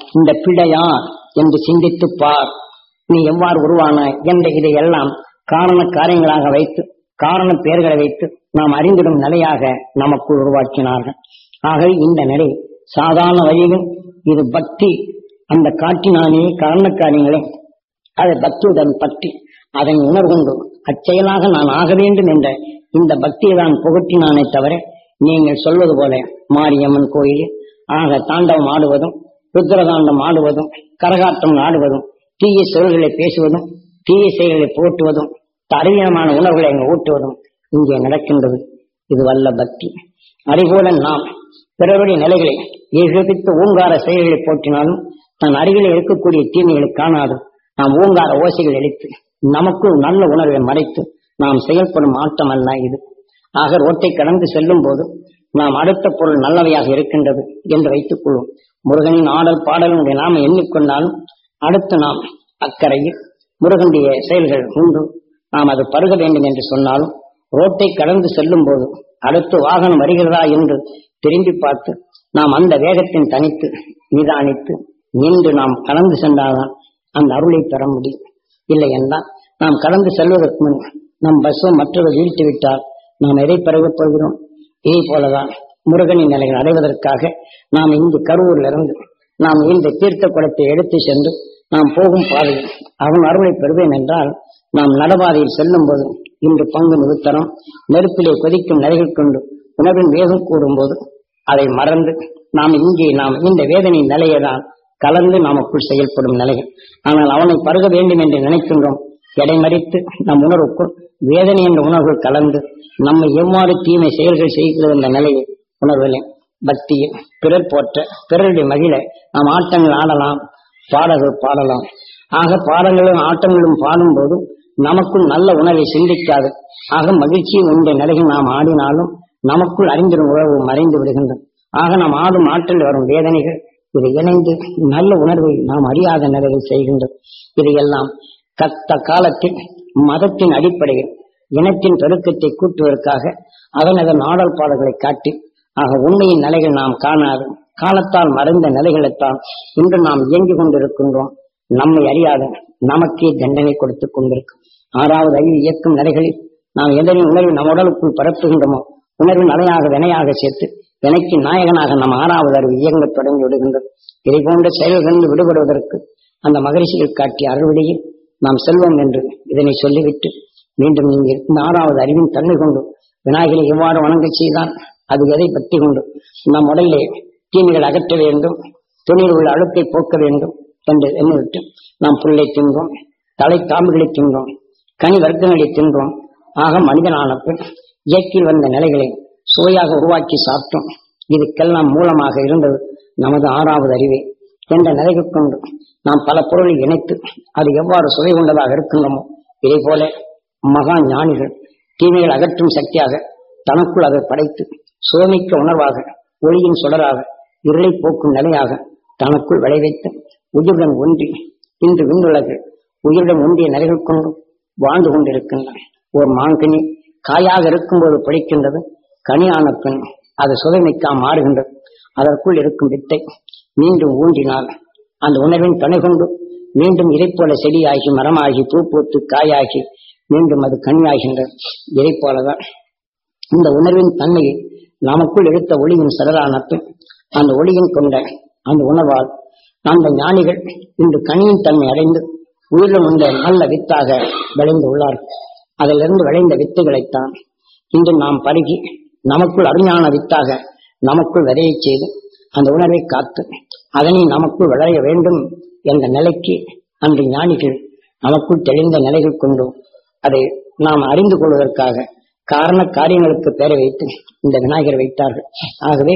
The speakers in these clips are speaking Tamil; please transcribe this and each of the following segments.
இந்த பிழையா என்று சிந்தித்து பார் நீ எவ்வாறு உருவானாய் என்ற இதையெல்லாம் காரண காரியங்களாக வைத்து காரண பெயர்களை வைத்து நாம் அறிந்திடும் நிலையாக நமக்குள் உருவாக்கினார்கள் ஆகவே இந்த நிலை சாதாரண வழியில் இது பக்தி அந்த காட்டினானே காரண காரியங்களை அதை பக்தியுடன் பற்றி அதன் உணர்வுண்டு அச்செயலாக நான் ஆக வேண்டும் என்ற இந்த பக்தியை தான் புகட்டினானே தவிர நீங்கள் சொல்வது போல மாரியம்மன் கோயிலில் ஆக தாண்டவம் ஆடுவதும் ருத்ரதாண்டம் ஆடுவதும் கரகாட்டம் ஆடுவதும் தீய செயல்களை பேசுவதும் தீய செயல்களை போட்டுவதும் அறிவீனமான உணர்வுகளை அங்கு ஊட்டுவதும் இங்கே நடக்கின்றது இது வல்ல பக்தி அதேபோல நாம் பிறருடைய நிலைகளை ஏகபித்து ஓங்கார செயல்களை போற்றினாலும் தன் அருகில் இருக்கக்கூடிய தீமைகளை காணாது நாம் ஓங்கார ஓசைகள் அளித்து நமக்குள் நல்ல உணர்வை மறைத்து நாம் செயல்படும் ஆட்டம் அல்ல இது ஆக ரோட்டை கடந்து செல்லும் போது நாம் அடுத்த பொருள் நல்லவையாக இருக்கின்றது என்று வைத்துக் கொள்வோம் முருகனின் ஆடல் பாடலுடைய நாம எண்ணிக்கொண்டாலும் அடுத்து நாம் அக்கறையில் முருகனுடைய செயல்கள் உண்டு நாம் அது பருக வேண்டும் என்று சொன்னாலும் ரோட்டை கடந்து செல்லும் போது அடுத்து வாகனம் வருகிறதா என்று திரும்பி பார்த்து நாம் அந்த வேகத்தின் தனித்து நிதானித்து நின்று நாம் கடந்து சென்றால்தான் அந்த அருளை பெற முடியும் இல்லை என்றால் நாம் கடந்து செல்வதற்கு முன் நம் பஸ்ஸோ மற்றொரு வீழ்த்தி விட்டால் நாம் எதை பருகப் போகிறோம் இதே போலதான் முருகனின் நிலைகள் அடைவதற்காக நாம் இங்கு கரூரில் இருந்து நாம் இந்த தீர்த்த குளத்தை எடுத்து சென்று நாம் போகும் பாதையில் அவன் அருளை பெறுவேன் என்றால் நாம் நடபாதையில் செல்லும் போது இன்று பங்கு நிறுத்தனம் நெருப்பிலே கொதிக்கும் நிலைகள் கொண்டு உணவின் வேகம் கூறும்போது அதை மறந்து நாம் இங்கே நாம் இந்த வேதனை நிலையை தான் கலந்து நமக்குள் செயல்படும் நிலைகள் ஆனால் அவனை பருக வேண்டும் என்று நினைக்கின்றோம் எடைமறித்து நம் உணர்வுக்குள் வேதனை என்ற உணர்வுகள் கலந்து நம்மை எவ்வாறு தீமை செயல்கள் செய்கிறது என்ற நிலையை உணர்வில்லை பக்தியில் பிறர் போற்ற பிறருடைய மகிழ நாம் ஆட்டங்கள் ஆடலாம் பாடல்கள் பாடலாம் ஆக பாடங்களும் ஆட்டங்களும் பாடும்போது நமக்குள் நல்ல உணர்வை சிந்திக்காது ஆக மகிழ்ச்சியும் இந்த நிலையில் நாம் ஆடினாலும் நமக்குள் அறிந்திடும் உறவு மறைந்து விடுகின்றது ஆக நாம் ஆடும் ஆற்றில் வரும் வேதனைகள் இது இணைந்து நல்ல உணர்வை நாம் அறியாத நிலையில் செய்கின்றது இதையெல்லாம் கத்த காலத்தில் மதத்தின் அடிப்படையில் இனத்தின் பெருக்கத்தை கூட்டுவதற்காக அதனதன் ஆடல் பாடல்களை காட்டி ஆக உண்மையின் நிலைகள் நாம் காணாது காலத்தால் மறைந்த நிலைகளைத்தான் இன்று நாம் இயங்கிக் கொண்டிருக்கின்றோம் நம்மை அறியாத நமக்கே தண்டனை கொடுத்துக் கொண்டிருக்கும் ஆறாவது அறிவு இயக்கும் நிலைகளில் நாம் எதனின் உணர்வு நம் உடலுக்குள் பரப்புகின்றோமோ உணர்வின் அலையாக வினையாக சேர்த்து வினைக்கு நாயகனாக நம் ஆறாவது அறிவு இயங்கத் தொடங்கி விடுகின்றது இதை போன்ற செயல்களில் விடுபடுவதற்கு அந்த மகரிஷிகள் காட்டிய அறுவடையில் நாம் செல்வோம் என்று இதனை சொல்லிவிட்டு மீண்டும் நீங்கள் இந்த ஆறாவது அறிவின் தன்மை கொண்டு விநாயகரை எவ்வாறு வணங்கச் செய்தால் அது எதை பற்றி கொண்டு நம் உடலிலே தீமைகள் அகற்ற வேண்டும் துணியில் உள்ள அழுக்கை போக்க வேண்டும் என்று எண்ணிவிட்டு நாம் புல்லை தின்றோம் தலை தாம்புகளை தின்றோம் கனி வர்க்கங்களை தின்றோம் ஆக மனிதனான பின் இயற்கையில் வந்த நிலைகளை சுவையாக உருவாக்கி சாப்பிட்டோம் இதுக்கெல்லாம் மூலமாக இருந்தது நமது ஆறாவது அறிவே என்ற நிலைகள் கொண்டு நாம் பல பொருளை இணைத்து அது எவ்வாறு சுவை கொண்டதாக இருக்கின்றோமோ இதே போல மகா ஞானிகள் தீமைகள் அகற்றும் சக்தியாக தனக்குள் அதை படைத்து சுவமிக்க உணர்வாக ஒளியின் சுடராக இருளை போக்கும் நிலையாக தனக்குள் விளைவித்து உயிருடன் ஒன்றி இன்று விண்ணுலகில் உயிருடன் ஒன்றிய நிலைகள் கொண்டு வாழ்ந்து கொண்டிருக்கின்றன ஒரு மாங்கனி காயாக இருக்கும்போது பிடிக்கின்றது கனியான பின் அது சுவைமிக்கா மாறுகின்றது அதற்குள் இருக்கும் வித்தை மீண்டும் ஊன்றினால் அந்த உணர்வின் துணை கொண்டு மீண்டும் இதை போல செடியாகி மரமாகி பூ பூத்து காயாகி மீண்டும் அது கனியாகின்றது இதை போலதான் இந்த உணர்வின் தன்மையை நமக்குள் எடுத்த ஒளியின் சரலானத்து அந்த ஒளியின் கொண்ட அந்த உணர்வால் அந்த ஞானிகள் இன்று கனியின் தன்மை அடைந்து உயிரிலும் உள்ள நல்ல வித்தாக விளைந்து உள்ளார்கள் அதிலிருந்து விளைந்த வித்துகளைத்தான் இன்று நாம் பருகி நமக்குள் அறிஞான வித்தாக நமக்குள் விதையச் செய்து அந்த உணர்வை காத்து அதனை நமக்குள் விளைய வேண்டும் என்ற நிலைக்கு அன்று ஞானிகள் நமக்குள் தெளிந்த நிலைகள் கொண்டு அதை நாம் அறிந்து கொள்வதற்காக காரண காரியங்களுக்கு பெயரை வைத்து இந்த விநாயகர் வைத்தார்கள் ஆகவே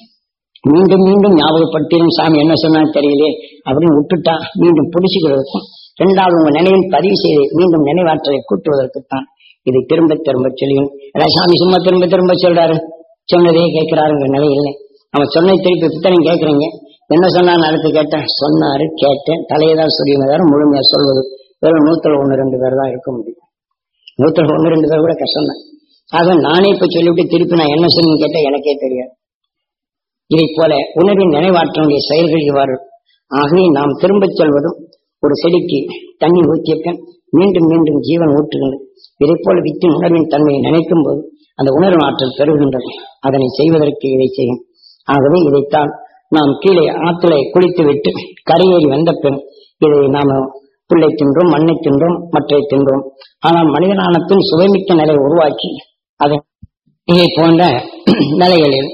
மீண்டும் மீண்டும் ஞாபகப்படுத்தியும் சாமி என்ன சொன்னா தெரியலையே அப்படின்னு விட்டுட்டா மீண்டும் பிடிச்சுக்கிறதுக்கும் இரண்டாவது உங்க நினைவில் பதிவு செய்து மீண்டும் நினைவாற்றலை கூட்டுவதற்குத்தான் இதை திரும்ப திரும்ப சொல்லியும் ஏடா சாமி சும்மா திரும்ப திரும்ப சொல்றாரு சொன்னதே கேட்கிறாருங்கிற நிலை இல்லை அவன் சொன்னதை திருப்பி பித்தனையும் கேட்கறீங்க என்ன சொன்னான்னு அடுத்து கேட்டேன் சொன்னாரு கேட்டேன் தலையை தான் சொல்லியுமே தவிர முழுமையா சொல்வது வெறும் நூத்துல ஒண்ணு ரெண்டு பேர் தான் இருக்க முடியும் நூத்துல ஒண்ணு ரெண்டு பேர் கூட கஷ்டம் தான் ஆக நானே இப்ப சொல்லிவிட்டு திருப்பி நான் என்ன சொன்னு கேட்டா எனக்கே தெரியாது இதை போல உணர்வின் நினைவாற்றனுடைய செயல்கள் இவ்வாறு ஆகவே நாம் திரும்பச் செல்வதும் ஒரு செடிக்கு தண்ணி ஊற்றிய பின் மீண்டும் மீண்டும் ஜீவன் ஊற்றுகின்றது இதை போல வித்தின் உணர்வின் தன்மையை நினைக்கும் போது அந்த உணர்வு ஆற்றல் பெறுகின்றது அதனை செய்வதற்கு இதை செய்யும் ஆகவே இதைத்தான் நாம் கீழே ஆற்றிலே குளித்து விட்டு கரையேறி வந்த பின் இதை நாம புல்லை தின்றோம் மண்ணை தின்றோம் மற்றை தின்றோம் ஆனால் மனிதனான பின் சுவைமிக்க நிலை உருவாக்கி அதை இதை போன்ற நிலைகளில்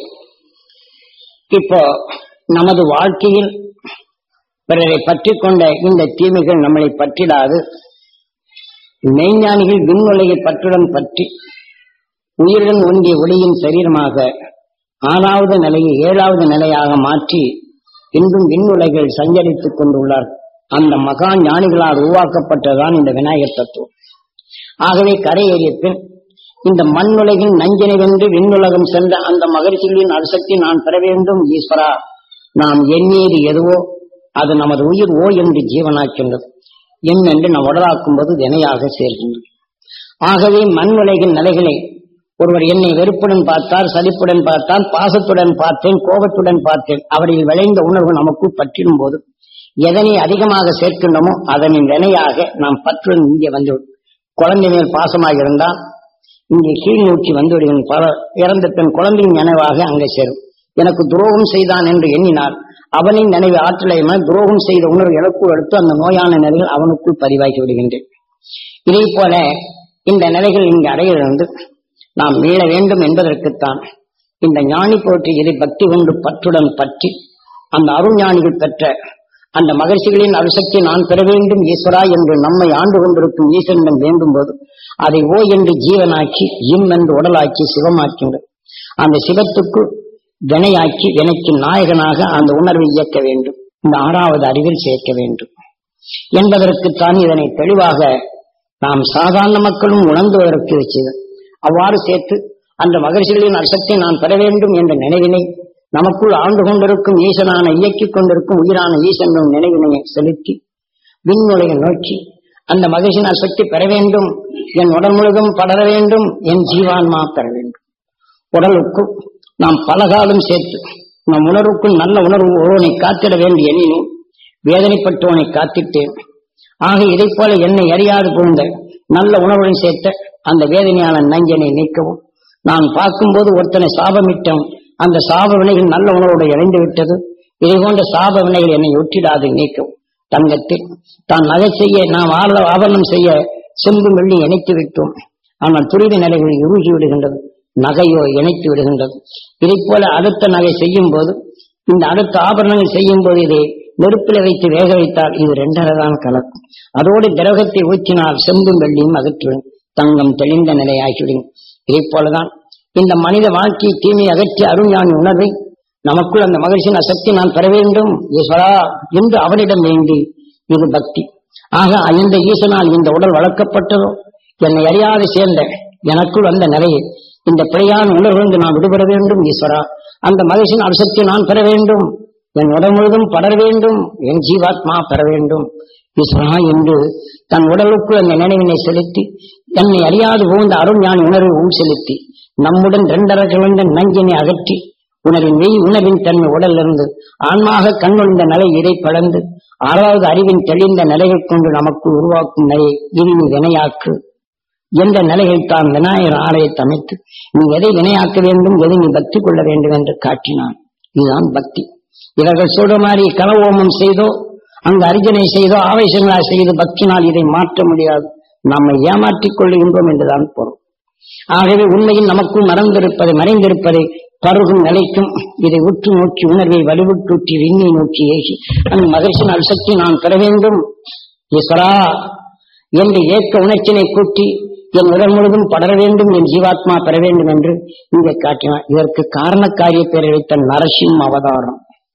இப்போ நமது வாழ்க்கையில் பிறரை பற்றி கொண்ட இந்த தீமைகள் நம்மளை பற்றிடாது மெய்ஞானிகள் விண்ணுலகை பற்றுடன் பற்றி உயிருடன் ஒன்றிய ஒளியின் சரீரமாக ஆறாவது நிலையை ஏழாவது நிலையாக மாற்றி இன்றும் விண்ணுலகில் சஞ்சரித்துக் கொண்டுள்ளார் அந்த மகா ஞானிகளால் உருவாக்கப்பட்டதுதான் இந்த விநாயகர் தத்துவம் ஆகவே கரையேறிய பின் இந்த மண்ணுலகின் நஞ்சினை வென்று விண்ணுலகம் சென்ற அந்த மகிழ்ச்சிகளின் அரிசக்தி நான் பெற வேண்டும் ஈஸ்வரா நாம் எண்ணியது எதுவோ அது நமது உயிர் ஓ என்று ஜீவனாக்கின்றது என் என்று நாம் உடலாக்கும் போது வினையாக சேர்கின்றது ஆகவே மண் உலகின் நிலைகளை ஒருவர் என்னை வெறுப்புடன் பார்த்தார் சலிப்புடன் பார்த்தால் பாசத்துடன் பார்த்தேன் கோபத்துடன் பார்த்தேன் அவரில் விளைந்த உணர்வு நமக்கு பற்றிடும் போது எதனை அதிகமாக சேர்க்கின்றோமோ அதனின் வினையாக நாம் பற்றுடன் இங்கே வந்து குழந்தை மேல் பாசமாக இருந்தால் இங்கே கீழ் நோக்கி வந்து விடுகின்ற பல இறந்த பெண் குழந்தையின் நினைவாக அங்கே சேரும் எனக்கு துரோகம் செய்தான் என்று எண்ணினார் அவனின் நினைவு ஆற்றலையுமே துரோகம் செய்த உணர்வு எனக்குள் எடுத்து அந்த நோயான நிலைகள் அவனுக்குள் பதிவாகி விடுகின்றேன் இதே போல இந்த நிலைகள் இங்கு அடையிலிருந்து நாம் மீள வேண்டும் என்பதற்குத்தான் இந்த ஞானி போற்றி இதை பக்தி கொண்டு பற்றுடன் பற்றி அந்த அருஞானிகள் பெற்ற அந்த மகிழ்ச்சிகளின் அரிசக்தி நான் பெற வேண்டும் ஈஸ்வரா என்று நம்மை ஆண்டு கொண்டிருக்கும் ஈஸ்வரனிடம் வேண்டும் போது அதை ஓ என்று ஜீவனாக்கி இம் என்று உடலாக்கி சிவமாக்கின்றது அந்த சிவத்துக்கு வினையாக்கி வினைக்கு நாயகனாக அந்த உணர்வை இயக்க வேண்டும் இந்த ஆறாவது அறிவில் சேர்க்க வேண்டும் என்பதற்குத்தான் இதனை தெளிவாக நாம் சாதாரண மக்களும் உணர்ந்துவதற்கு வச்சது அவ்வாறு சேர்த்து அந்த மகிழ்ச்சிகளின் அர்த்தத்தை நான் பெற வேண்டும் என்ற நினைவினை நமக்குள் ஆண்டு கொண்டிருக்கும் ஈசனான இயக்கிக் கொண்டிருக்கும் உயிரான ஈசன் நினைவினை செலுத்தி விண்ணுலையை நோக்கி அந்த மகிழ்ச்சியின் அசக்தி பெற வேண்டும் என் உடல் முழுதும் படர வேண்டும் என் ஜீவான்மா பெற வேண்டும் உடலுக்கும் நாம் பலகாலம் சேர்த்து நம் உணர்வுக்குள் நல்ல உணர்வு ஒருவனை காத்திட வேண்டிய எண்ணினேன் வேதனைப்பட்டவனை காத்திட்டேன் ஆக இதை போல என்னை அறியாது புகுந்த நல்ல உணவுடன் சேர்த்த அந்த வேதனையான நஞ்சனை நீக்கவும் நான் பார்க்கும்போது ஒருத்தனை சாபமிட்டோம் அந்த சாப வினைகள் நல்ல உணவோடு இணைந்து விட்டது இதை போன்ற சாப வினைகள் என்னை ஒட்டிடாது நீக்கவும் தங்கத்தில் தான் நகை செய்ய நாம் ஆள ஆபரணம் செய்ய செம்பு வெள்ளி இணைத்து விட்டோம் ஆனால் துரித நிலைகள் இறுகி விடுகின்றது நகையோ இணைத்து விடுகின்றது இதை போல அடுத்த நகை செய்யும் போது இந்த அடுத்த ஆபரணங்கள் செய்யும் போது இதை நெருப்பில் வைத்து வேக வைத்தால் இது ரெண்டரை தான் கலக்கும் அதோடு திரவத்தை ஊற்றினால் செம்பும் வெள்ளியும் அகற்றுவிடும் தங்கம் தெளிந்த நிலையாகிவிடும் இதை போலதான் இந்த மனித வாழ்க்கை தீமை அகற்றி அருஞானி உணர்வை நமக்குள் அந்த மகிழ்ச்சியின் சக்தி நான் பெற வேண்டும் ஈஸ்வரா என்று அவனிடம் வேண்டி இது பக்தி ஆக இந்த ஈசனால் இந்த உடல் வளர்க்கப்பட்டதோ என்னை அறியாது சேர்ந்த எனக்குள் அந்த நிறைய இந்த பிழையான உணர்வு நான் விடுபட வேண்டும் ஈஸ்வரா அந்த மகிழ்ச்சியின் அம்சத்தை நான் பெற வேண்டும் என் உடல் முழுதும் படர வேண்டும் என் ஜீவாத்மா பெற வேண்டும் ஈஸ்வரா என்று தன் உடலுக்குள் அந்த நினைவினை செலுத்தி என்னை அறியாது புகுந்த அருஞானி உணர்வை உள் செலுத்தி நம்முடன் இரண்டரை கலந்த நஞ்சினை அகற்றி உணர்வின் மெய் உணர்வின் தன்மை உடலிருந்து ஆன்மாக கண்ணொழிந்த நிலை இதை பழந்து ஆறாவது அறிவின் தெளிந்த நிலைகள் கொண்டு நமக்கு உருவாக்கும் நிலை இனி வினையாக்கு என்ற நிலையில் தான் விநாயகர் ஆலயத்தை அமைத்து நீ எதை வினையாக்க வேண்டும் எதை நீ பக்தி கொள்ள வேண்டும் என்று காட்டினான் இதுதான் பக்தி இவர்கள் சொல்ற மாதிரி கலவோமம் செய்தோ அங்கு அர்ஜனை செய்தோ ஆவேசங்களா செய்து பக்தினால் இதை மாற்ற முடியாது நம்மை ஏமாற்றிக் கொள்ளுகின்றோம் என்றுதான் பொருள் ஆகவே உண்மையில் நமக்கும் மறந்திருப்பதை மறைந்திருப்பதை பருகும் நிலைக்கும் இதை உற்று நோக்கி உணர்வை வலுவுற்றூற்றி விண்ணை நோக்கி ஏகி அந்த மகிழ்ச்சியின் சக்தி நான் பெற வேண்டும் ஈஸ்வரா என்று ஏக்க உணர்ச்சினை கூட்டி என் உடல் முழுதும் படர வேண்டும் என் ஜீவாத்மா பெற வேண்டும் என்று இங்கே காட்டினார் இதற்கு காரண காரிய பெயரை வைத்த நரசிம்ம அவதாரம்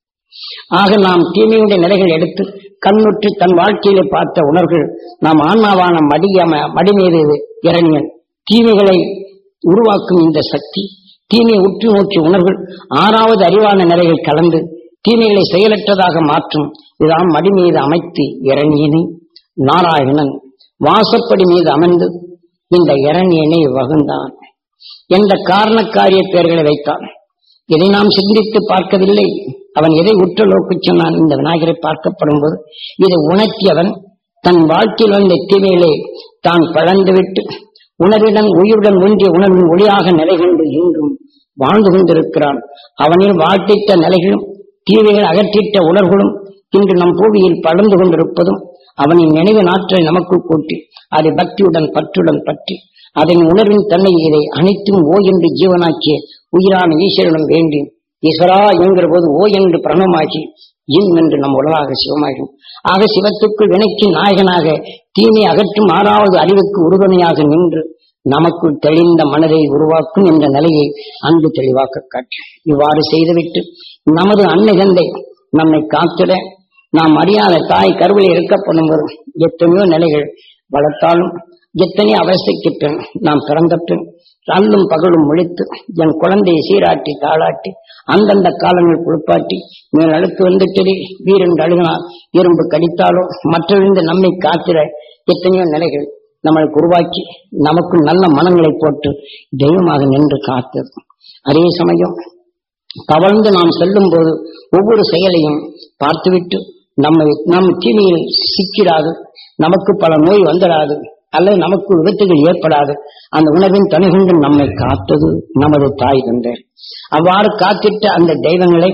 ஆக நாம் தீமையுடைய நிலைகள் எடுத்து கண்ணுற்று தன் வாழ்க்கையிலே பார்த்த உணர்வுகள் நாம் ஆன்மாவான மடிய மடி மீது இறங்கியன் தீமைகளை உருவாக்கும் இந்த சக்தி தீமையை உற்று நோக்கி உணர்வுகள் ஆறாவது அறிவான நிலைகள் கலந்து தீமைகளை செயலற்றதாக மாற்றும் இதான் மடி மீது அமைத்து இறங்கியனை நாராயணன் வாசப்படி மீது அமர்ந்து இந்த இரணியனை வகுந்தான் என்ற காரணக்காரிய பெயர்களை வைத்தான் இதை நாம் சிந்தித்து பார்க்கவில்லை அவன் எதை உற்று நோக்கிச் சொன்னான் இந்த விநாயகரை பார்க்கப்படும் போது இதை உணர்த்தியவன் தன் வாழ்க்கையில் வந்த தீமையிலே தான் பழந்துவிட்டு உணர்வுடன் உயிருடன் ஒன்றிய உணர்வின் ஒளியாக நிலை கொண்டு இன்றும் வாழ்ந்து கொண்டிருக்கிறான் அவனில் வாழ்த்திட்ட நிலைகளும் தீவைகள் அகற்றிட்ட உணர்வுகளும் இன்று நம் பூமியில் படர்ந்து கொண்டிருப்பதும் அவனின் நினைவு நாற்றை நமக்குள் கூட்டி அதை பக்தியுடன் பற்றுடன் பற்றி அதன் உணர்வின் தன்னை இதை அனைத்தும் ஓ என்று ஜீவனாக்கிய உயிரான ஈஸ்வரனும் வேண்டி ஈஸ்வரா என்கிற போது ஓ என்று பிரணமாகி இன் என்று நம் உலகாக சிவமாகும் ஆக சிவத்துக்குள் வினைக்கு நாயகனாக தீமை அகற்றும் ஆறாவது அறிவுக்கு உறுதுணையாக நின்று நமக்குள் தெளிந்த மனதை உருவாக்கும் என்ற நிலையை அன்பு தெளிவாக்க காட்டு இவ்வாறு செய்துவிட்டு நமது அன்னை நம்மை காத்திட நாம் அறியாத தாய் கருவிலை இருக்கப்படும் போது எத்தனையோ நிலைகள் வளர்த்தாலும் எத்தனையோ அவஸ்தைக்கு பின் நாம் பிறந்த பின் அல்லும் பகலும் முழித்து என் குழந்தையை சீராட்டி தாளாட்டி அந்தந்த காலங்கள் குளிப்பாட்டி மேல் அழுக்கு வந்துட்டது வீரன் அழுகினால் இரும்பு கடித்தாலோ மற்றொழிந்து நம்மை காத்திட எத்தனையோ நிலைகள் நம்மளுக்கு உருவாக்கி நமக்கு நல்ல மனங்களை போட்டு தெய்வமாக நின்று காத்தது அதே சமயம் தவழ்ந்து நாம் செல்லும் போது ஒவ்வொரு செயலையும் பார்த்துவிட்டு நம்மை நம் தீமையில் சிக்கிறாது நமக்கு பல நோய் வந்துடாது அல்லது நமக்கு விபத்துகள் ஏற்படாது அந்த உணர்வின் துணை கொண்டு நம்மை காத்தது நமது தாய் தந்தார் அவ்வாறு காத்திட்ட அந்த தெய்வங்களை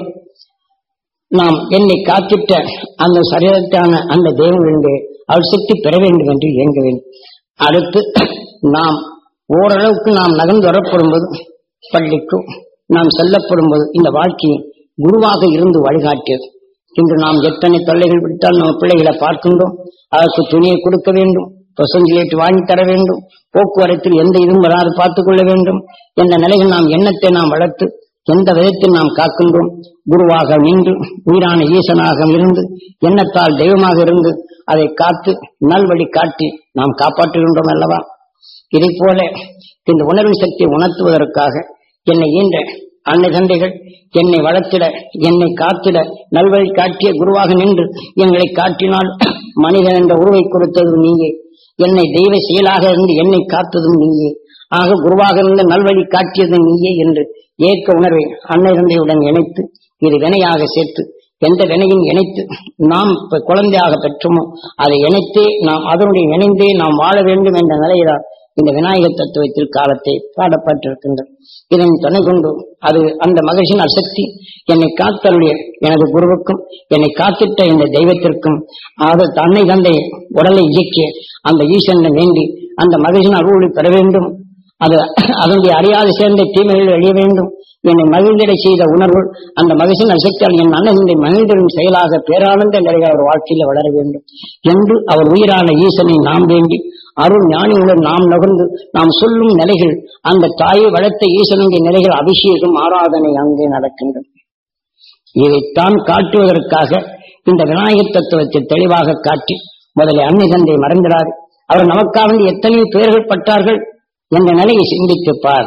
நாம் என்னை காத்திட்ட அந்த சரீரத்தான அந்த தெய்வங்களிலே அவள் சக்தி பெற வேண்டும் என்று இயங்க வேண்டும் அடுத்து நாம் ஓரளவுக்கு நாம் நகர்ந்து வரப்படும்போது பள்ளிக்கும் நாம் செல்லப்படும் போது இந்த வாழ்க்கையை குருவாக இருந்து வழிகாட்டியது இன்று நாம் எத்தனை தொல்லைகள் விட்டால் நம்ம பிள்ளைகளை பார்க்கின்றோம் அதற்கு துணியை கொடுக்க வேண்டும் பசங்கிலேட்டு வாங்கி தர வேண்டும் போக்குவரத்தில் எந்த இதுவும் வராது பார்த்துக் கொள்ள வேண்டும் என்ற நிலையில் நாம் எண்ணத்தை நாம் வளர்த்து எந்த விதத்தில் நாம் காக்கின்றோம் குருவாக நின்று உயிரான ஈசனாக இருந்து எண்ணத்தால் தெய்வமாக இருந்து அதை காத்து நல்வழி காட்டி நாம் காப்பாற்றுகின்றோம் அல்லவா இதை போல இந்த உணர்வு சக்தியை உணர்த்துவதற்காக என்னை ஈன்ற அன்னை தந்தைகள் என்னை வளர்த்திட என்னை காத்திட நல்வழி காட்டிய குருவாக நின்று எங்களை காட்டினால் மனிதன் என்ற உருவை கொடுத்ததும் நீயே என்னை தெய்வ செயலாக இருந்து என்னை காத்ததும் நீயே ஆக குருவாக இருந்து நல்வழி காட்டியதும் நீயே என்று ஏற்க உணர்வை அன்னை தந்தையுடன் இணைத்து இது வினையாக சேர்த்து எந்த வினையும் இணைத்து நாம் இப்ப குழந்தையாக பெற்றோமோ அதை இணைத்தே நாம் அதனுடைய இணைந்தே நாம் வாழ வேண்டும் என்ற நிலையில்தான் இந்த விநாயகர் தத்துவத்தில் காலத்தை பாடப்பட்டிருக்கின்றது இதன் துணை கொண்டு அது அந்த மகிழ்ச்சியின் அசக்தி என்னை காத்தருடைய எனது குருவுக்கும் என்னை காத்திட்ட இந்த தெய்வத்திற்கும் அது தன்னை தந்தை உடலை இயக்கிய அந்த ஈசனை வேண்டி அந்த மகிழ்ச்சியின் அருளை பெற வேண்டும் அது அதனுடைய அறியாது சேர்ந்த தீமைகள் எழிய வேண்டும் என்னை மகிழ்ந்திட செய்த உணர்வு அந்த மகிழ்ச்சியின் அசக்தியால் என் அண்ணன் மகிழ்ந்திடும் செயலாக பேரானந்த நிலையில் அவர் வாழ்க்கையில வளர வேண்டும் என்று அவர் உயிரான ஈசனை நாம் வேண்டி அருள் ஞானியுடன் நாம் நகர்ந்து நாம் சொல்லும் நிலைகள் அந்த தாயை வளர்த்த ஈசனுடைய நிலைகள் அபிஷேகம் ஆராதனை அங்கே நடக்கின்றது இதைத்தான் காட்டுவதற்காக இந்த விநாயகர் தத்துவத்தை தெளிவாக காட்டி முதலில் அன்னை தந்தை மறந்துடாது அவர் நமக்காக எத்தனை பேர்கள் பட்டார்கள் என்ற நிலையை சிந்தித்துப் பார்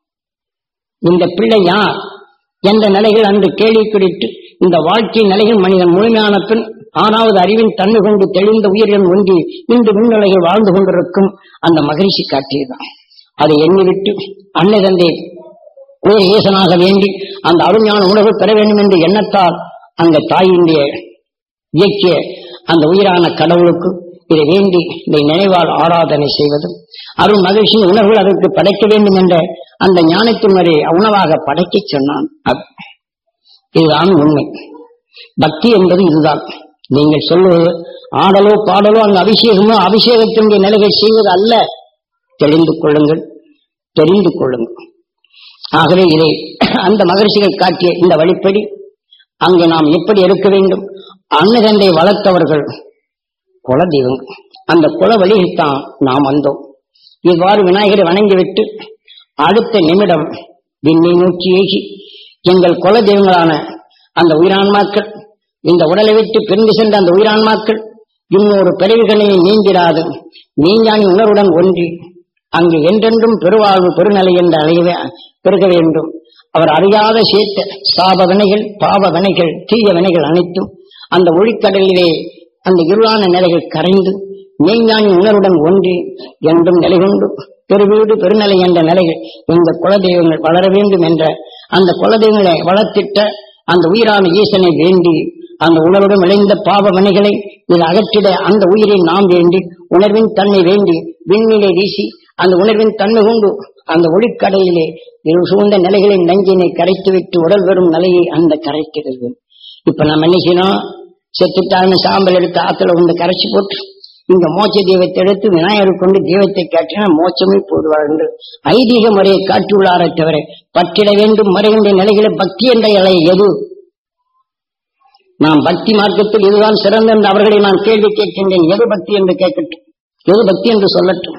இந்த பிள்ளை யார் என்ற நிலைகள் அன்று கேள்வி குறித்து இந்த வாழ்க்கை நிலைகள் மனிதன் முழுமையான பின் ஆறாவது அறிவின் தன்மை கொண்டு தெளிந்த உயிரின் ஒன்றி இன்று விண்ணுலகில் வாழ்ந்து கொண்டிருக்கும் அந்த மகிழ்ச்சி காட்டியதுதான் அதை எண்ணிவிட்டு அன்னை தந்தை ஒரு ஈசனாக வேண்டி அந்த அருஞான உணவு பெற வேண்டும் என்ற எண்ணத்தால் அந்த தாயினுடைய இயக்கிய அந்த உயிரான கடவுளுக்கு இதை வேண்டி இதை நினைவால் ஆராதனை செய்வதும் அருள் மகிழ்ச்சியின் உணர்வுகள் அதற்கு படைக்க வேண்டும் என்ற அந்த ஞானத்தின் வரை உணவாக படைக்கச் சொன்னான் அது- இதுதான் உண்மை பக்தி என்பது இதுதான் நீங்கள் சொல்லுவது ஆடலோ பாடலோ அந்த அபிஷேகமோ அபிஷேகத்தினுடைய நிலைகள் செய்வது அல்ல தெரிந்து கொள்ளுங்கள் தெரிந்து கொள்ளுங்கள் ஆகவே இதை அந்த மகரிஷிகள் காட்டிய இந்த வழிப்படி அங்கு நாம் எப்படி இருக்க வேண்டும் அன்னதந்தை வளர்த்தவர்கள் குல தெய்வங்கள் அந்த குல வழியில் தான் நாம் வந்தோம் இவ்வாறு விநாயகரை வணங்கிவிட்டு அடுத்த நிமிடம் விண்ணை நோக்கி ஏகி எங்கள் குல தெய்வங்களான அந்த உயிரான்மாக்கள் இந்த உடலை விட்டு பிரிந்து சென்ற அந்த உயிரான்மாக்கள் இன்னொரு பிறவிகளை நீங்கிடாது நீஞ்சானி உணர்வுடன் ஒன்றி அங்கு என்றென்றும் பெருவாழ்வு பெருநிலை என்ற அலையவே பெருக வேண்டும் அவர் அறியாத சேர்த்த சாப வினைகள் பாவ வினைகள் தீய வினைகள் அனைத்தும் அந்த ஒளிக்கடலிலே அந்த இருளான நிலைகள் கரைந்து மெய்ஞானி உணர்வுடன் ஒன்றி என்றும் நிலை கொண்டு பெருவீடு பெருநிலை என்ற நிலைகள் இந்த குலதெய்வங்கள் வளர வேண்டும் என்ற அந்த குலதெய்வங்களை வளர்த்திட்ட அந்த உயிரான ஈசனை வேண்டி அந்த உணர்வுடன் விளைந்த பாவ வினைகளை இது அகற்றிட அந்த உயிரை நாம் வேண்டி உணர்வின் தன்மை வேண்டி விண்ணிலே வீசி அந்த உணர்வின் தன்மை கொண்டு அந்த ஒளிக்கடலிலே இருள் சூழ்ந்த நிலைகளை நஞ்சினை கரைத்துவிட்டு உடல் வரும் நிலையை அந்த கரைக்கிறது இப்ப நம்ம என்ன செய்யணும் செத்துட்டான சாம்பல் எடுத்து ஆத்துல கொண்டு கரைச்சி போட்டு இங்க மோட்ச தெய்வத்தை எடுத்து விநாயகர் கொண்டு தெய்வத்தை காட்டினா மோட்சமே போடுவார் என்று ஐதீக முறையை காட்டியுள்ளாரே தவிர பற்றிட வேண்டும் மறைகின்ற நிலைகளை பக்தி என்ற இலை எது நாம் பக்தி மார்க்கத்தில் இதுதான் சிறந்த என்று அவர்களை நான் கேள்வி கேட்கின்றேன் எது பக்தி என்று கேட்கட்டும் எது பக்தி என்று சொல்லட்டும்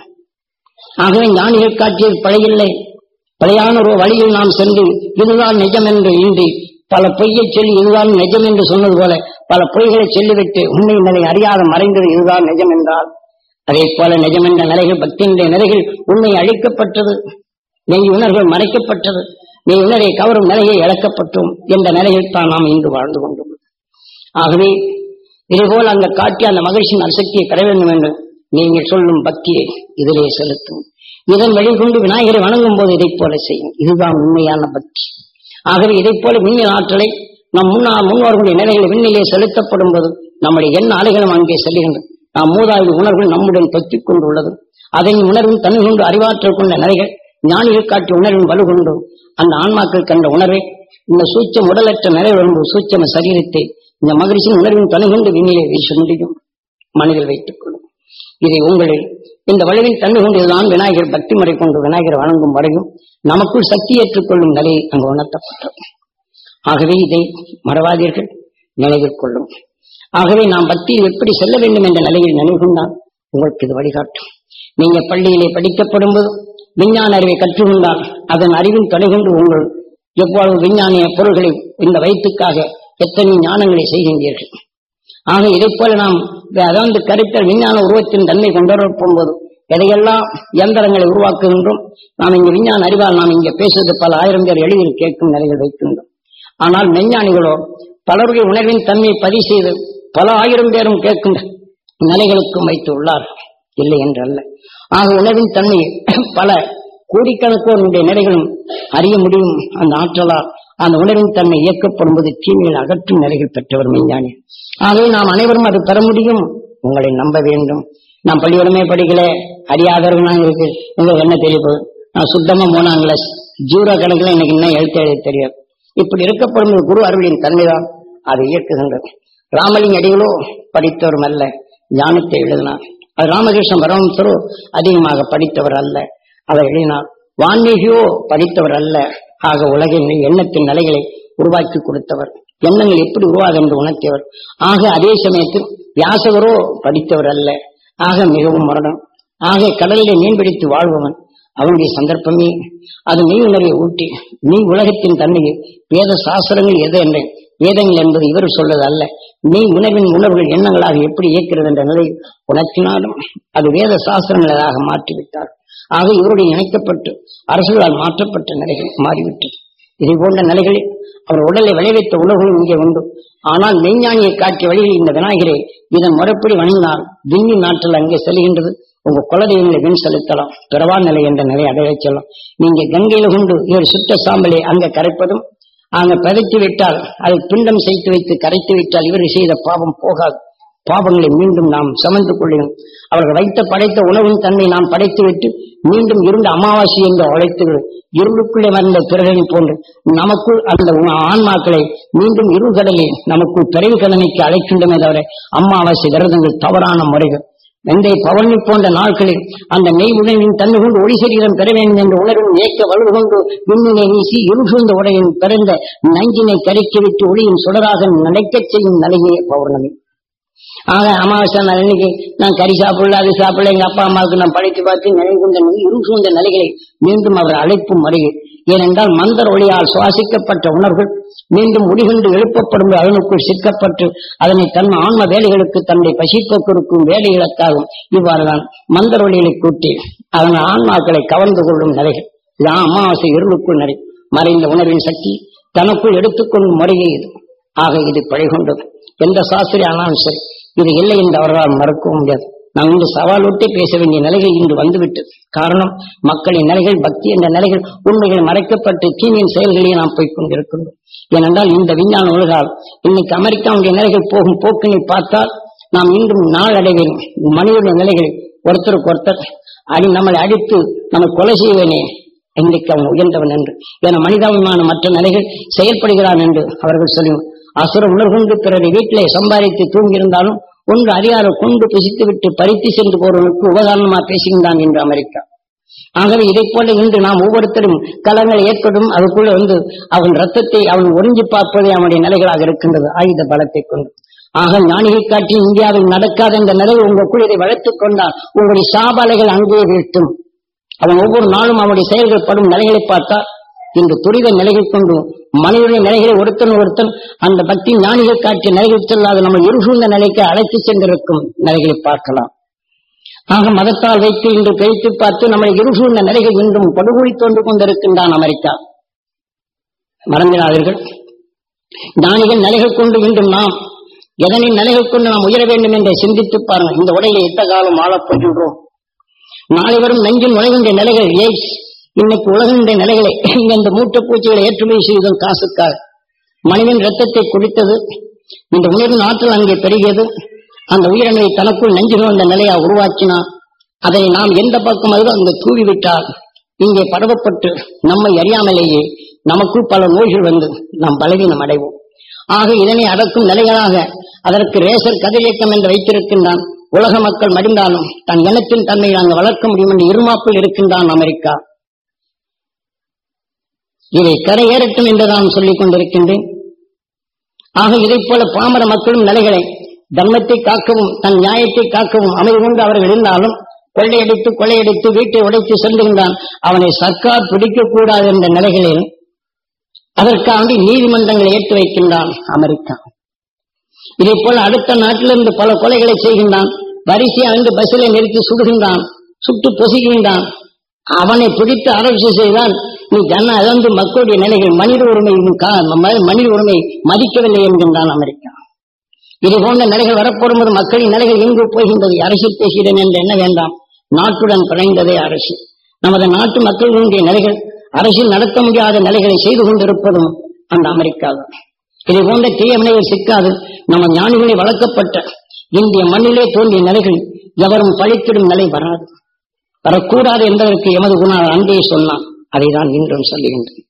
ஆகவே ஞானிகள் காட்டியது பழையில்லை பழையான ஒரு வழியில் நாம் சென்று இதுதான் நிஜம் என்று இன்றி பல பொய்யை சொல்லி இதுதான் நிஜம் என்று சொன்னது போல பல பொய்களை சொல்லிவிட்டு உண்மை நிலை அறியாத மறைந்தது இதுதான் நிஜம் என்றால் அதே போல நிஜம் என்ற நிலைகள் பக்தியினுடைய நிலைகள் உண்மை அழிக்கப்பட்டது நெய் உணர்வுகள் மறைக்கப்பட்டது நெய் உணரை கவரும் நிலையை இழக்கப்பட்டோம் என்ற நிலையில் தான் நாம் இன்று வாழ்ந்து கொண்டுள்ளோம் ஆகவே இதேபோல் அந்த காட்டி அந்த மகிழ்ச்சியின் அசக்தியை பெற வேண்டும் என்று நீங்கள் சொல்லும் பக்தியை இதிலே செலுத்தும் இதன் வழி கொண்டு விநாயகரை வணங்கும் போது இதைப் போல செய்யும் இதுதான் உண்மையான பக்தி ஆகவே இதைப் போல விண்ணில் ஆற்றலை நம் முன்னா முன்னோர்களுடைய நிலைகளை விண்ணிலே செலுத்தப்படும் போது நம்முடைய எண்ண அலைகளும் அங்கே செல்கின்றன நாம் மூதாயுடு உணர்வுகள் நம்முடன் தொத்திக் கொண்டுள்ளது அதை உணர்வும் தன்மை கொண்டு அறிவாற்றல் கொண்ட நிலைகள் ஞானிகள் காட்டிய உணர்வின் வலு கொண்டு அந்த ஆன்மாக்கள் கண்ட உணர்வை இந்த சூச்சம் உடலற்ற நிலை வந்து சூச்சம சரீரத்தை இந்த மகிழ்ச்சியின் உணர்வின் தனி கொண்டு விண்ணிலே வீச முடியும் மனதில் வைத்துக் கொள்ளும் இதை உங்களில் இந்த வலுவின் தன்மை கொண்டு இதுதான் விநாயகர் பக்தி முறை கொண்டு விநாயகர் வணங்கும் வரையும் நமக்குள் சக்தி ஏற்றுக்கொள்ளும் நிலை அங்கு உணர்த்தப்பட்டது ஆகவே இதை மறவாதீர்கள் நினைவில் கொள்ளும் ஆகவே நாம் பக்தியில் எப்படி செல்ல வேண்டும் என்ற நிலையில் நினைவு கொண்டால் உங்களுக்கு இது வழிகாட்டும் நீங்க பள்ளியிலே படிக்கப்படும் போது விஞ்ஞான அறிவை கற்றுக்கொண்டால் அதன் அறிவின் துணை கொண்டு உங்கள் எவ்வளவு விஞ்ஞானிய பொருள்களை இந்த வயிற்றுக்காக எத்தனை ஞானங்களை செய்கின்றீர்கள் ஆக இதைப் போல நாம் அதாவது கருத்தல் விஞ்ஞான உருவத்தின் தன்மை கொண்டு போது எதையெல்லாம் இயந்திரங்களை உருவாக்குகின்றோம் நாம் இங்கு விஞ்ஞான அறிவால் நாம் இங்கே பேசுவது பல ஆயிரம் பேர் எளிதில் கேட்கும் நிலைகள் வைக்கின்றோம் ஆனால் மெஞ்ஞானிகளோ பலருடைய உணர்வின் தன்மையை பதிவு செய்து பல ஆயிரம் பேரும் கேட்கின்ற நிலைகளுக்கும் வைத்து உள்ளார் இல்லை என்றல்ல ஆக உணர்வின் தன்மையை பல கோடிக்கணக்கோருடைய நிலைகளும் அறிய முடியும் அந்த ஆற்றலால் அந்த உணர்வின் தன்மை இயக்கப்படும் போது தீமையில் அகற்றும் நிலைகள் பெற்றவர் மெஞ்ஞானி ஆகவே நாம் அனைவரும் அது பெற முடியும் உங்களை நம்ப வேண்டும் நான் பள்ளிக்கூடமே படிக்கல அறியாதவர்கள் இருக்கு உங்களுக்கு என்ன தெரிய போகுது நான் சுத்தமா மூணாம் கிளாஸ் ஜீரோ கணக்குல எனக்கு இன்னும் எழுத்து எழுத தெரியாது இப்படி இருக்கப்படும் போது குரு அருளின் தன்மைதான் அதை இயக்குகின்றது ராமலிங்க அடிகளோ படித்தவரும் அல்ல ஞானத்தை எழுதினார் அது ராமகிருஷ்ண பரமசரோ அதிகமாக படித்தவர் அல்ல அதை எழுதினார் வான்மீகியோ படித்தவர் அல்ல ஆக உலகின் எண்ணத்தின் நிலைகளை உருவாக்கி கொடுத்தவர் எண்ணங்கள் எப்படி உருவாக என்று உணர்த்தியவர் ஆக அதே சமயத்தில் வியாசகரோ படித்தவர் அல்ல ஆக மிகவும் மரணம் ஆக கடலிலே மீன் பிடித்து வாழ்பவன் அவனுடைய சந்தர்ப்பமே அது மெய் உணர்வை ஊட்டி நீ உலகத்தின் தன்மையை வேத சாஸ்திரங்கள் எது என்ற வேதங்கள் என்பது இவர் சொல்வது அல்ல நீ உணர்வின் உணர்வுகள் எண்ணங்களாக எப்படி இயக்கிறது என்ற நிலை உணர்த்தினாலும் அது வேத சாஸ்திரங்களாக மாற்றிவிட்டார் ஆக இவருடைய இணைக்கப்பட்டு அரசுகளால் மாற்றப்பட்ட நிலைகள் மாறிவிட்டது இதை போன்ற நிலைகளில் அவர் உடலை விளைவித்த உலகம் இங்கே உண்டு ஆனால் மெய்ஞானியை காட்டிய வழியில் இந்த விநாயகரை இதன் முறைப்படி வணங்கினால் விண்ணி நாட்டில் அங்கே செல்கின்றது உங்க குலதெய்வங்களை விண் செலுத்தலாம் பிறவா நிலை என்ற நிலை அடையச் செல்லும் நீங்க கங்கையில கொண்டு இவர் சுத்த சாம்பலை அங்க கரைப்பதும் அங்க பதைத்து விட்டால் அதை பிண்டம் செய்து வைத்து கரைத்து விட்டால் இவர் செய்த பாவம் போகாது பாவங்களை மீண்டும் நாம் சமந்து கொள்ளும் அவர்கள் வைத்த படைத்த உணவின் தன்மை நாம் படைத்து விட்டு மீண்டும் இருந்த அமாவாசை என்று அழைத்து இருளுக்குள்ளே வந்த பிறகை போன்று நமக்குள் அந்த உ- ஆன்மாக்களை மீண்டும் இருகடலில் நமக்குள் பிறவி கடனைக்கு அழைக்கின்றமே தவிர அமாவாசை விரதங்கள் தவறான முறைகள் வெந்தை பவனி போன்ற நாட்களில் அந்த நெய் உணவின் தன்மை கொண்டு ஒளி சரீரம் பெற வேண்டும் என்ற உணர்வும் ஏக்க வலு கொண்டு விண்ணினை வீசி இருசூழ்ந்த உடையின் பிறந்த நஞ்சினை கரைக்கி விட்டு ஒளியின் சுடராக நிலைக்கச் செய்யும் நிலையே பௌர்ணமி ஆக அமாவாசை நாள் அன்னைக்கு நான் கறி சாப்பிடல அது சாப்பிடல எங்க அப்பா அம்மாவுக்கு நான் படித்து பார்த்து நிலை கொண்ட இரு சூழ்ந்த நிலைகளை மீண்டும் அவர் அழைப்பும் வருகை ஏனென்றால் மந்தர் ஒளியால் சுவாசிக்கப்பட்ட உணர்வுகள் மீண்டும் ஒளிகொண்டு எழுப்பப்படும் அதனுக்குள் சிக்கப்பட்டு அதனை தன் ஆன்ம வேலைகளுக்கு தன்னுடைய பசிப்போக்கிற்கும் வேலைகளுக்காகவும் இவ்வாறுதான் மந்தர் ஒளிகளை கூட்டி அதன் ஆன்மாக்களை கவர்ந்து கொள்ளும் நிலைகள் இதுதான் அமாவாசை இருளுக்குள் நிலை மறைந்த உணர்வின் சக்தி தனக்குள் எடுத்துக்கொள்ளும் முறையே இது ஆக இது பழை கொண்டது எந்த சாஸ்திரி ஆனாலும் சரி இது இல்லை என்று அவர்களால் மறுக்கவும் முடியாது நாம் இன்று சவாலோட்டே பேச வேண்டிய நிலைகள் இன்று வந்துவிட்டது காரணம் மக்களின் நிலைகள் பக்தி என்ற நிலைகள் உண்மைகள் மறைக்கப்பட்டு தீமையின் செயல்களிலே நாம் போய்க் கொண்டிருக்கின்றோம் ஏனென்றால் இந்த விஞ்ஞான உலகால் இன்னைக்கு அமெரிக்காவுடைய நிலைகள் போகும் போக்கினை பார்த்தால் நாம் இன்றும் நாளடைவில் மனிதனுடைய நிலைகள் ஒருத்தருக்கு ஒருத்தர் அடி நம்மளை அடித்து நம்ம கொலை செய்வனே இன்றைக்கு அவன் உயர்ந்தவன் என்று என மனிதாபிமான மற்ற நிலைகள் செயல்படுகிறான் என்று அவர்கள் சொல்லும் அசுர உணர்கொண்டு பிறரை வீட்டிலே சம்பாதித்து தூங்கியிருந்தாலும் ஒன்று அறியாத கொண்டு பிசித்து விட்டு பறித்து சென்று போறவனுக்கு உபகாரணமா பேசுகின்றான் என்று அமெரிக்கா ஆகவே இதை போல இன்று நாம் ஒவ்வொருத்தரும் கலங்கள் ஏற்படும் அதுக்குள்ள வந்து அவன் ரத்தத்தை அவன் ஒருங்கி பார்ப்பதே அவனுடைய நிலைகளாக இருக்கின்றது ஆயுத பலத்தை கொண்டு ஆக ஞானியை காட்டி இந்தியாவில் நடக்காத இந்த நிலை உங்களுக்குள் இதை வளர்த்துக் கொண்டால் உங்களுடைய சாபாலைகள் அங்கே வீழ்த்தும் அவன் ஒவ்வொரு நாளும் அவனுடைய செயல்கள் படும் நிலைகளை பார்த்தால் இன்று துரித நிலைகள் கொண்டு மனிதனுடைய நிலைகளை ஒருத்தன் ஒருத்தன் அந்த பக்தி ஞானிகள் காட்டிய நிலைகள் செல்லாத நம்ம இருசூழ்ந்த நிலைக்கு அழைத்து சென்றிருக்கும் நிலைகளை பார்க்கலாம் ஆக மதத்தால் வைத்து இன்று கழித்து பார்த்து நம்மளை இருசூழ்ந்த நிலைகள் இன்றும் படுகொலி தோன்று கொண்டிருக்கின்றான் அமெரிக்கா மறந்திடாதீர்கள் ஞானிகள் நிலைகள் கொண்டு இன்றும் நாம் எதனின் நிலைகள் கொண்டு நாம் உயர வேண்டும் என்று சிந்தித்து பாருங்கள் இந்த உடையை எத்த காலம் வாழப் போகின்றோம் நாளை வரும் நெஞ்சில் நுழைகின்ற நிலைகள் எய்ட்ஸ் இன்னைக்கு உலகினுடைய நிலைகளை இங்க இந்த மூட்டைப்பூச்சிகளை ஏற்றுமதி செய்ததும் காசுக்காக மனிதன் ரத்தத்தை குடித்தது இந்த உணர்வின் ஆற்றல் அங்கே பெருகியது அந்த உயிரினை தனக்குள் நெஞ்சில் வந்த நிலையா உருவாக்கினான் அதை நாம் எந்த பக்கம் அது அங்கு தூவிவிட்டால் இங்கே பரவப்பட்டு நம்மை அறியாமலேயே நமக்குள் பல நோய்கள் வந்து நாம் பலவீனம் அடைவோம் ஆக இதனை அடக்கும் நிலைகளாக அதற்கு ரேசர் கதிரியக்கம் என்று வைத்திருக்கின்றான் உலக மக்கள் மடிந்தாலும் தன் இனத்தின் தன்மையை அங்கு வளர்க்க முடியும் என்று இருமாப்பில் இருக்கின்றான் அமெரிக்கா இதை கரையேறட்டும் என்று நான் சொல்லிக் கொண்டிருக்கின்றேன் ஆக இதைப் போல பாமர மக்களும் நிலைகளை தர்மத்தை காக்கவும் தன் நியாயத்தை காக்கவும் அமைதி கொண்டு அவர்கள் இருந்தாலும் கொள்ளையடித்து கொள்ளையடித்து வீட்டை உடைத்து செல்லுகின்றான் அவனை சர்க்கார் பிடிக்கக்கூடாது என்ற நிலைகளில் அதற்காக நீதிமன்றங்களை ஏற்று வைக்கின்றான் அமெரிக்கா இதே போல அடுத்த நாட்டிலிருந்து பல கொலைகளை செய்கின்றான் வரிசையை அங்கு பஸ்ஸிலே நிறுத்தி சுடுகின்றான் சுட்டு பொசுகின்றான் அவனை பிடித்து அரசு செய்தால் நீ ஜன அதாவது மக்களுடைய நிலைகள் மனித உரிமை மனித உரிமை மதிக்கவில்லை என்கின்றான் அமெரிக்கா இது போன்ற நிலைகள் வரப்போடும்போது மக்களின் நிலைகள் எங்கு போகின்றது அரசியல் பேசுகிறேன் என்று என்ன வேண்டாம் நாட்டுடன் பிணைந்ததே அரசு நமது நாட்டு மக்களுடைய நிலைகள் அரசியல் நடத்த முடியாத நிலைகளை செய்து கொண்டிருப்பதும் அந்த அமெரிக்காவில் இதை போன்ற தீய வினைகள் சிக்காது நம்ம ஞானிகளை வளர்க்கப்பட்ட இந்திய மண்ணிலே தோன்றிய நிலைகள் எவரும் பழித்திடும் நிலை வராது வரக்கூடாது என்பதற்கு எமது குணார் அன்பே சொன்னான் அதை தான் இன்றும் சொல்லுகின்றேன்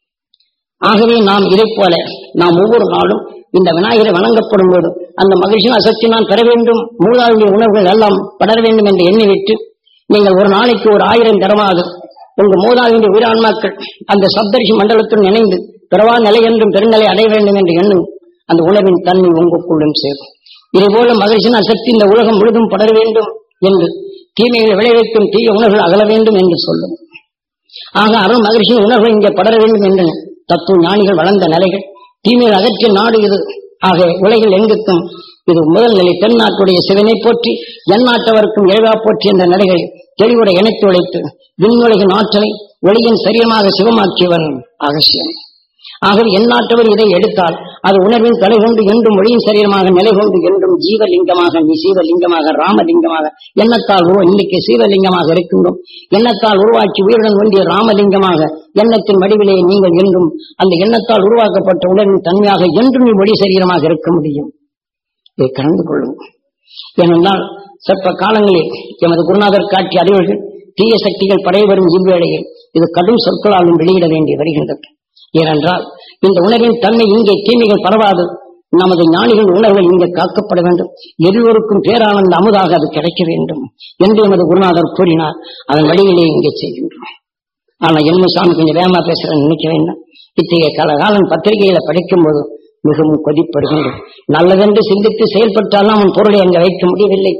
ஆகவே நாம் இதை போல நாம் ஒவ்வொரு நாளும் இந்த விநாயகரை வணங்கப்படும் போது அந்த மகிழ்ச்சியின் அசக்தி நான் பெற வேண்டும் மூலாளுடைய உணர்வுகள் எல்லாம் படர வேண்டும் என்று எண்ணிவிட்டு நீங்கள் ஒரு நாளைக்கு ஒரு ஆயிரம் தரமாகும் உங்கள் மூதாதையுடைய உயிரான்மாக்கள் அந்த சப்தரிஷி மண்டலத்துடன் இணைந்து பிறவா நிலை என்றும் பெருநிலை அடைய வேண்டும் என்று எண்ணும் அந்த உணர்வின் தன்மை உங்களுக்குள்ளும் சேரும் இதுபோல மகிழ்ச்சியின் அசக்தி இந்த உலகம் முழுதும் படர வேண்டும் என்று தீமைகளை விளைவிக்கும் தீய உணர்வுகள் அகல வேண்டும் என்று சொல்லும் ஆக அருள் மகிழ்ச்சியின் உணர்வு இங்கே படர வேண்டும் என்று தத்துவ ஞானிகள் வளர்ந்த நிலைகள் தீமையை அகற்றிய நாடு இது ஆக உலகில் எங்குக்கும் இது முதல் நிலை தென்னாட்டுடைய சிவனை போற்றி எந்நாட்டவருக்கும் ஏழா போற்றி என்ற நிலைகள் தெளிவுரை இணைத்து உழைத்து விண்ணுலகின் ஆற்றலை ஒளியின் சரியமாக சிவமாக்கியவன் அவசியம் ஆகவே எந்நாட்டவர் இதை எடுத்தால் அது உணர்வின் தலை கொண்டு என்றும் ஒளியின் சரீரமாக நிலை கொண்டு என்றும் ஜீவலிங்கமாக நீ சீவலிங்கமாக ராமலிங்கமாக எண்ணத்தால் உருவ இன்னைக்கு சீவலிங்கமாக இருக்கின்றோம் எண்ணத்தால் உருவாக்கி உயிருடன் ஒன்றிய ராமலிங்கமாக எண்ணத்தின் வடிவிலே நீங்கள் என்றும் அந்த எண்ணத்தால் உருவாக்கப்பட்ட உணர்வின் தன்மையாக என்றும் நீ ஒளி சரீரமாக இருக்க முடியும் இதை கலந்து கொள்ளும் ஏனென்றால் சற்ற காலங்களில் எமது குருநாதர் காட்டிய அறிவுகள் தீய சக்திகள் படைய வரும் இவ்வேளையில் இது கடும் சொற்களாலும் வெளியிட வேண்டி வருகின்றது ஏனென்றால் இந்த உணர்வின் தன்மை இங்கே தீமைகள் பரவாது நமது ஞானிகள் உணர்வுகள் இங்கே காக்கப்பட வேண்டும் எல்லோருக்கும் பேரானந்த அமுதாக அது கிடைக்க வேண்டும் என்று எமது குருநாதர் கூறினார் அதன் வழியிலே இங்கே செய்கின்றோம் ஆனா என்ன சாமி கொஞ்சம் வேகமா பேசுறேன்னு நினைக்க வேண்டாம் இத்தகைய காலம் பத்திரிகையில படிக்கும் போது மிகவும் கொதிப்படுகின்றது நல்லதென்று சிந்தித்து செயல்பட்டாலும் அவன் பொருளை அங்க வைக்க முடியவில்லை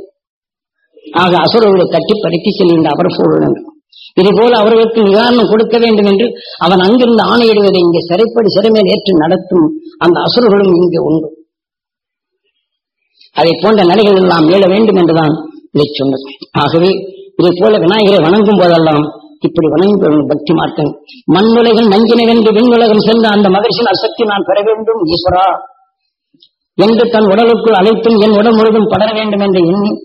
ஆக அசுரர்களை தட்டி பறித்து செல்கின்ற அவர் பொருள் இது போல அவர்களுக்கு நிவாரணம் கொடுக்க வேண்டும் என்று அவன் அங்கிருந்து ஆணையிடுவதை இங்கே சிறைப்படி சிறைமேல் ஏற்று நடத்தும் அந்த அசுரர்களும் இங்கே உண்டு அதை போன்ற நிலைகள் எல்லாம் மீள வேண்டும் என்றுதான் இதை சொன்னது ஆகவே இதை போல விநாயகரை வணங்கும் போதெல்லாம் இப்படி வணங்கி பக்தி மார்க்கம் மண்ணுலகில் நஞ்சினை வென்று விண்ணுலகம் சென்ற அந்த மகிழ்ச்சியின் அசக்தி நான் பெற வேண்டும் ஈஸ்வரா என்று தன் உடலுக்குள் அழைத்தும் என் உடல் முழுதும் படர வேண்டும் என்று எண்ணி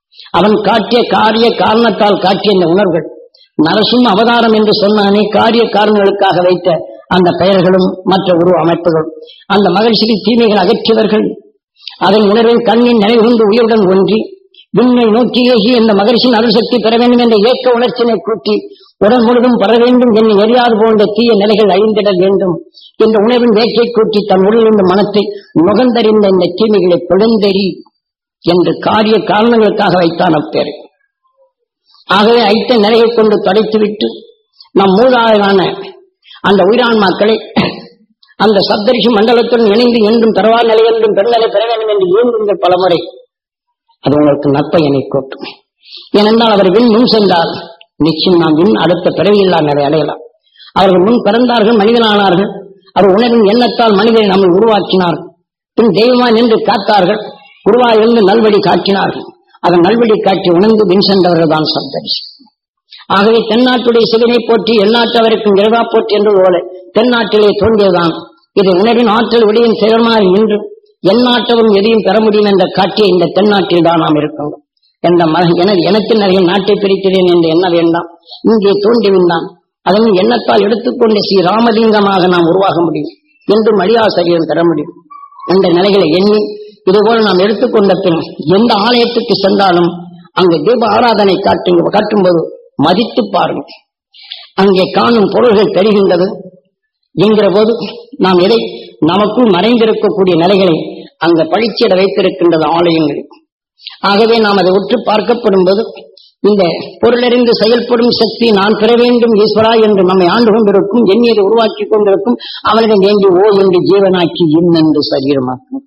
அவன் காட்டிய காரிய காரணத்தால் காட்டிய இந்த உணர்வுகள் நரசிம்ம அவதாரம் என்று சொன்னானே காரிய காரணங்களுக்காக வைத்த அந்த பெயர்களும் மற்ற உருவ அமைப்புகளும் அந்த மகிழ்ச்சியில் தீமைகள் அகற்றியவர்கள் அதன் உணர்வில் கண்ணின் நினைவுகொண்டு உயிருடன் ஒன்றி விண்ணை நோக்கி ஏகி இந்த மகிழ்ச்சியின் அருசக்தி பெற வேண்டும் என்ற ஏக்க உணர்ச்சியினை கூட்டி உடல் முழுதும் பெற வேண்டும் என்னை எரியாது போன்ற தீய நிலைகள் அழிந்திடல் வேண்டும் இந்த உணர்வின் வேக்கை கூட்டி தன் உடலிருந்த மனத்தை நுகர்ந்தறிந்த இந்த தீமைகளை பிளந்தெறி என்று காரிய காரணங்களுக்காக வைத்தான் அப்பேரை ஆகவே ஐத்த நிலையை கொண்டு தொடைத்துவிட்டு நம் மூதாதையான அந்த உயிரான்மாக்களை அந்த சப்தரிஷி மண்டலத்துடன் இணைந்து என்றும் தரவா நிலை என்றும் பெருநிலை பெற வேண்டும் என்று இயங்குங்கள் பலமுறை அது உங்களுக்கு நற்பயனை கூட்டும் ஏனென்றால் அவர் விண் முன் சென்றால் நிச்சயம் நாம் விண் அடுத்த பிறவியில்லா நிலை அடையலாம் அவர்கள் முன் பிறந்தார்கள் மனிதனானார்கள் அவர் உணர்வின் எண்ணத்தால் மனிதனை நம்மை உருவாக்கினார் பின் தெய்வமாய் நின்று காத்தார்கள் குருவாயிருந்து நல்வழி காட்டினார்கள் அதன் நல்வழி காட்டி உணர்ந்து வின் சென்றவர்கள் தான் சப்தரிஷி ஆகவே தென்னாட்டுடைய சிவனை போற்றி எந்நாட்டவருக்கும் இறைவா போற்றி என்று போல தென்னாட்டிலே தோன்றியதான் இது உணர்வின் ஆற்றல் விடையின் செயல்மாறி நின்று எந்நாட்டவரும் எதையும் பெற முடியும் என்ற காட்டிய இந்த தென்னாட்டில் தான் நாம் இருக்கோம் என்ற எனது எனக்கு நிறைய நாட்டை பிரிக்கிறேன் என்று எண்ண வேண்டாம் இங்கே தோன்றிவிந்தான் அதன் எண்ணத்தால் எடுத்துக்கொண்ட ஸ்ரீ ராமலிங்கமாக நாம் உருவாக முடியும் என்று மடியாசரியம் பெற முடியும் என்ற நிலைகளை எண்ணி இதுபோல நாம் எடுத்துக்கொண்ட பின் எந்த ஆலயத்துக்கு சென்றாலும் அங்கு தீப ஆராதனை காட்டும் காட்டும்போது மதித்து பாருங்கள் அங்கே காணும் பொருள்கள் தெரிகின்றது என்கிற போது நாம் எதை நமக்குள் மறைந்திருக்கக்கூடிய நிலைகளை அங்க பழிச்சிட வைத்திருக்கின்றது ஆலயங்கள் ஆகவே நாம் அதை உற்று பார்க்கப்படும் போது இந்த பொருளறிந்து செயல்படும் சக்தி நான் பெற வேண்டும் ஈஸ்வரா என்று நம்மை ஆண்டு கொண்டிருக்கும் எண்ணியதை உருவாக்கி கொண்டிருக்கும் அவனிடம் வேண்டி ஓ என்று ஜீவனாக்கி இன் என்று சரீரமாக்கும்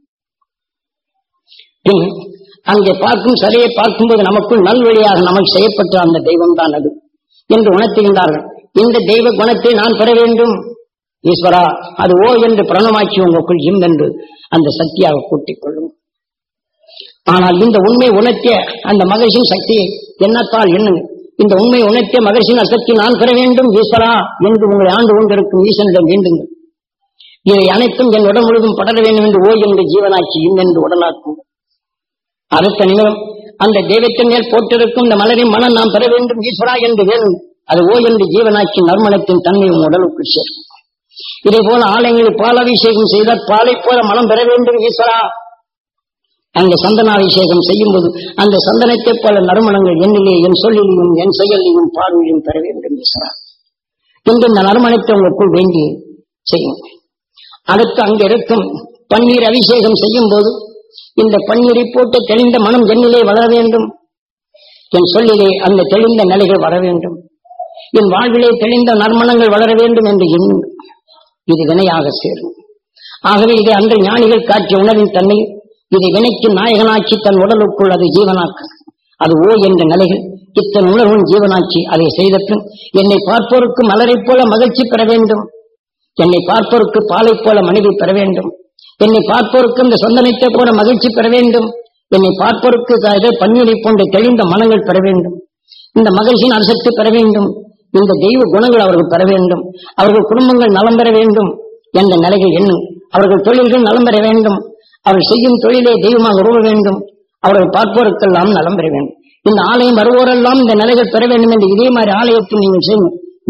பின் அங்கே பார்க்கும் சிலையை பார்க்கும்போது நமக்குள் நல்வழியாக நமக்கு செய்யப்பட்ட அந்த தெய்வம் தான் அது என்று உணர்த்துகின்றார்கள் இந்த தெய்வ குணத்தை நான் பெற வேண்டும் ஈஸ்வரா அது ஓ என்று பிரணமாக்கி உங்களுக்குள் இம் என்று அந்த சக்தியாக கூட்டிக் கொள்ளும் ஆனால் இந்த உண்மை உணர்த்திய அந்த மகிழ்ச்சியின் சக்தியை எண்ணத்தால் எண்ணுங்க இந்த உண்மை உணர்த்திய மகிழ்ச்சியின் சக்தி நான் பெற வேண்டும் ஈஸ்வரா என்று உங்களை ஆண்டு கொண்டிருக்கும் ஈசனிடம் வேண்டுங்கள் இவை அனைத்தும் என் உடல் முழுவதும் படர வேண்டும் என்று ஓ என்று ஜீவனாக்கி இம் என்று உடலாக்கும் அடுத்த நிமிடம் அந்த தெய்வத்தின் மேல் போட்டிருக்கும் இந்த மலரின் மனம் நாம் பெற வேண்டும் ஈஸ்வரா என்று வேணும் அது ஓ என்று ஜீவனாக்கி நறுமணத்தின் தன்மை உன் உடலுக்குள் சேர்க்கும் இதே போல ஆலயங்களில் பாலாபிஷேகம் செய்தால் பாலை போல மனம் பெற வேண்டும் ஈஸ்வரா அங்க சந்தனாபிஷேகம் செய்யும் போது அந்த சந்தனத்தை போல நறுமணங்கள் என்னிலே என் சொல்லிலையும் என் செயலிலும் பார்வையிலும் பெற வேண்டும் ஈஸ்வரா இன்று இந்த நறுமணத்தை உங்களுக்குள் வேண்டி செய்யும் அடுத்து அங்க இருக்கும் பன்னீர் அபிஷேகம் செய்யும் போது இந்த பன்னீரை போட்டு தெளிந்த மனம் என்னிலே வளர வேண்டும் என் சொல்லிலே அந்த தெளிந்த நிலைகள் வர வேண்டும் என் வாழ்விலே தெளிந்த நறுமணங்கள் வளர வேண்டும் என்று எண்ணு இது வினையாக சேரும் ஆகவே இதை அந்த ஞானிகள் காட்டிய உணர்வின் தன்மை இதை வினைக்கு நாயகனாக்கி தன் உடலுக்குள் அதை ஜீவனாக்க அது ஓ என்ற நிலைகள் இத்தன் உணர்வும் ஜீவனாக்கி அதை செய்த பின் என்னை பார்ப்போருக்கு மலரைப் போல மகிழ்ச்சி பெற வேண்டும் என்னை பார்ப்போருக்கு பாலைப் போல மனைவி பெற வேண்டும் என்னை பார்ப்போருக்கு இந்த சொந்தனத்தை போல மகிழ்ச்சி பெற வேண்டும் என்னை பார்ப்போருக்கு இதை பன்னீரை போன்ற தெளிந்த மனங்கள் பெற வேண்டும் இந்த மகிழ்ச்சியின் அரிசக்தி பெற வேண்டும் இந்த தெய்வ குணங்கள் அவர்கள் பெற வேண்டும் அவர்கள் குடும்பங்கள் நலம் பெற வேண்டும் என்ற நிலைகள் எண்ணும் அவர்கள் தொழில்கள் நலம் பெற வேண்டும் அவர்கள் செய்யும் தொழிலை தெய்வமாக உருவ வேண்டும் அவர்கள் பார்ப்போருக்கெல்லாம் நலம் பெற வேண்டும் இந்த ஆலயம் வருவோரெல்லாம் இந்த நிலைகள் பெற வேண்டும் என்று இதே மாதிரி ஆலயத்தில் நீங்கள் செய்யும்